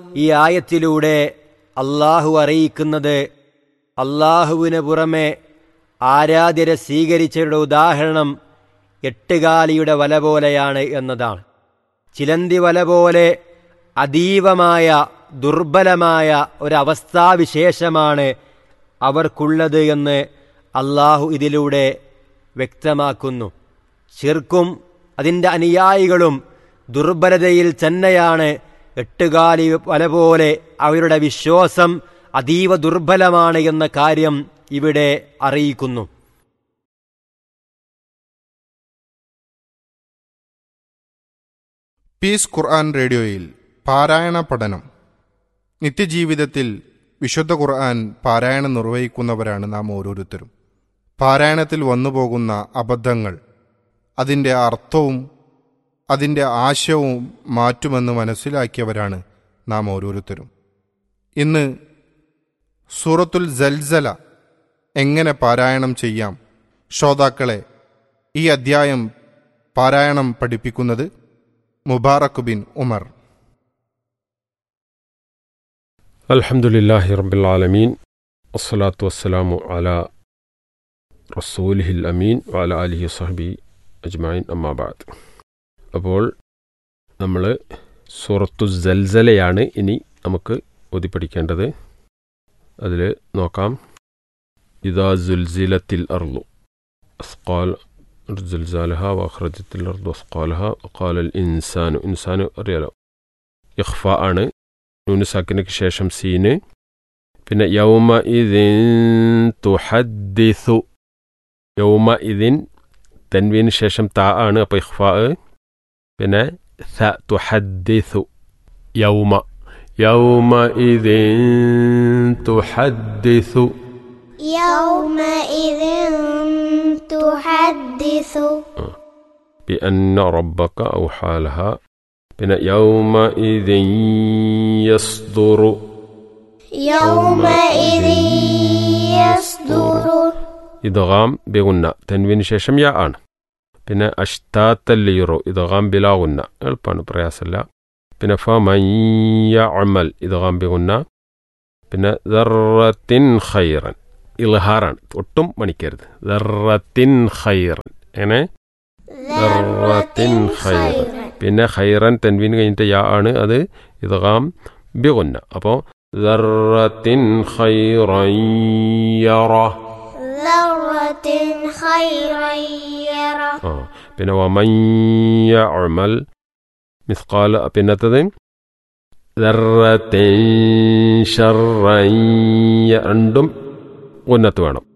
ഈ ആയത്തിലൂടെ അള്ളാഹു അറിയിക്കുന്നത് അള്ളാഹുവിന് പുറമെ ആരാധ്യരെ സ്വീകരിച്ചവരുടെ ഉദാഹരണം എട്ടുകാലിയുടെ വല പോലെയാണ് എന്നതാണ് ചിലന്തി വല പോലെ അതീവമായ ദുർബലമായ ഒരവസ്ഥാവിശേഷമാണ് അവർക്കുള്ളത് എന്ന് അള്ളാഹു ഇതിലൂടെ വ്യക്തമാക്കുന്നു ശിർക്കും അതിൻ്റെ അനുയായികളും ദുർബലതയിൽ തന്നെയാണ് എട്ടുകാലി വല പോലെ അവരുടെ വിശ്വാസം അതീവ ദുർബലമാണ് എന്ന കാര്യം ഇവിടെ അറിയിക്കുന്നു പീസ് ഖുർആൻ റേഡിയോയിൽ പാരായണ പഠനം നിത്യജീവിതത്തിൽ വിശുദ്ധ ഖുർആൻ പാരായണം നിർവഹിക്കുന്നവരാണ് നാം ഓരോരുത്തരും പാരായണത്തിൽ വന്നുപോകുന്ന അബദ്ധങ്ങൾ അതിൻ്റെ അർത്ഥവും അതിൻ്റെ ആശയവും മാറ്റുമെന്ന് മനസ്സിലാക്കിയവരാണ് നാം ഓരോരുത്തരും ഇന്ന് സൂറത്തുൽ ജൽസല എങ്ങനെ പാരായണം ചെയ്യാം ശ്രോതാക്കളെ ഈ അദ്ധ്യായം പാരായണം പഠിപ്പിക്കുന്നത് മുബാറക് ബിൻ ഉമർ الحمد لله رب العالمين والصلاة والسلام على رسوله الأمين وعلى آله وصحبه أجمعين أما بعد അപ്പോൾ നമ്മൾ സൂറത്തു ജൽസലയാണ് ഇനി നമുക്ക് ഓതി പഠിക്കേണ്ടത് അതിൽ നോക്കാം ഇതാ ജുൽസിലത്തിൽ അർലു അസ്കാൽ زلزالها وأخرجت الأرض أثقالها وقال الإنسان إنسان അറിയാലോ ഇഖ്ഫ ആണ് നൂന് സാക്കിനക്ക് ശേഷം സീന് പിന്നെ യൗമ ഇതിൻ തുഹദ്ദിസു യൗമ ഇതിൻ തൻവീന് ശേഷം താ ആണ് അപ്പോൾ ഇഖ്ഫ പിന്നെ സ തുഹദ്ദിസു യൗമ യൗമ ഇതിൻ തുഹദ്ദിസു يومئذ تحدث بأن ربك أوحى لها പിന്നെ يومئذ يصدر يومئذ يصدر ഇദ്ഗാം ബിഗുന്ന തെൻവിന് ശേഷം യാ ആണ് പിന്നെ അഷ്താത്തല്ലിറു ഇദ്ഗാം ബിലാഗുന്ന എളുപ്പമാണ് പ്രയാസമല്ല പിന്നെ ഫമയ്യ അമൽ ഇദ്ഗാം ബിഗുന്ന പിന്നെ ദറത്തിൻ ഖൈറൻ ഇൽഹാറാണ് ഒട്ടും മണിക്കരുത് ദറത്തിൻ ഖൈറൻ എങ്ങനെ ദറത്തിൻ ഖൈറൻ പിന്നെ ഖൈറൻ തെൻവീൻ കഴിഞ്ഞിട്ട് യാ ആണ് അത് ഇദ്ഗാം ബിഗുന്ന അപ്പോൾ ദറത്തിൻ ഖൈറൻ യറ ذرة خيرا يره ആ പിന്നെ വമയ്യ അമൽ മിസ്കാൽ പിന്നത്തത് ദറത്തിൻ ഷർറൻ യ- രണ്ടും ഉന്നത്ത് വേണം